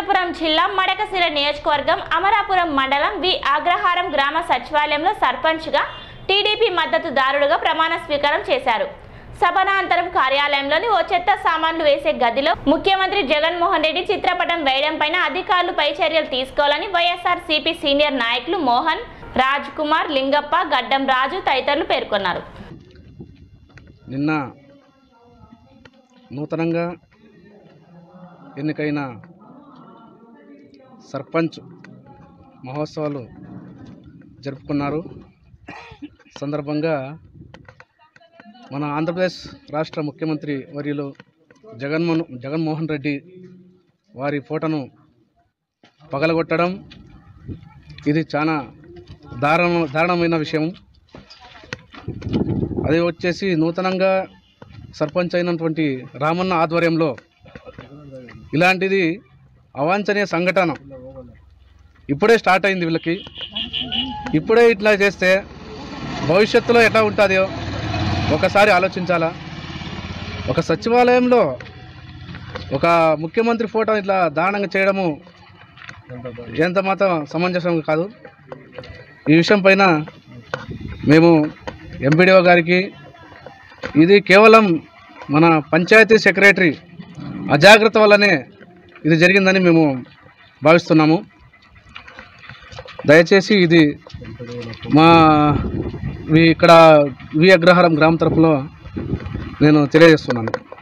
అనంతపురం జిల్లా మడకశిర నియోజకవర్గం అమరాపురం మండలం వి అగ్రహారం గ్రామ సచివాలయంలో సర్పంచ్గా టీడీపీ మద్దతుదారుడుగా ప్రమాణ స్వీకారం చేశారు సభనాంతరం కార్యాలయంలోని ఓ చెత్త సామాన్లు వేసే గదిలో ముఖ్యమంత్రి జగన్మోహన్ రెడ్డి చిత్రపటం వేయడం పైన అధికారులు పై చర్యలు తీసుకోవాలని వైఎస్ఆర్ సిపి సీనియర్ నాయకులు మోహన్ రాజ్ కుమార్ లింగప్ప గడ్డం రాజు తదితరులు పేర్కొన్నారు నిన్న నూతనంగా ఎన్నికైన సర్పంచ్ మహోత్సవాలు జరుపుకున్నారు సందర్భంగా మన ఆంధ్రప్రదేశ్ రాష్ట్ర ముఖ్యమంత్రి వర్యులు జగన్మోహన్ జగన్మోహన్ రెడ్డి వారి ఫోటోను పగలగొట్టడం ఇది చాలా దారుణ దారుణమైన విషయం అది వచ్చేసి నూతనంగా సర్పంచ్ అయినటువంటి రామన్న ఆధ్వర్యంలో ఇలాంటిది అవాంఛనీయ సంఘటన ఇప్పుడే స్టార్ట్ అయింది వీళ్ళకి ఇప్పుడే ఇట్లా చేస్తే భవిష్యత్తులో ఎట్లా ఉంటుందో ఒకసారి ఆలోచించాలా ఒక సచివాలయంలో ఒక ముఖ్యమంత్రి ఫోటో ఇట్లా దారుణంగా చేయడము ఎంత మాత్రం సమంజసం కాదు ఈ విషయం పైన మేము ఎంపీడీఓ గారికి ఇది కేవలం మన పంచాయతీ సెక్రటరీ అజాగ్రత్త వల్లనే ఇది జరిగిందని మేము భావిస్తున్నాము దయచేసి ఇది మా వి- ఇక్కడ వి అగ్రహారం గ్రామ తరపులో నేను తెలియజేస్తున్నాను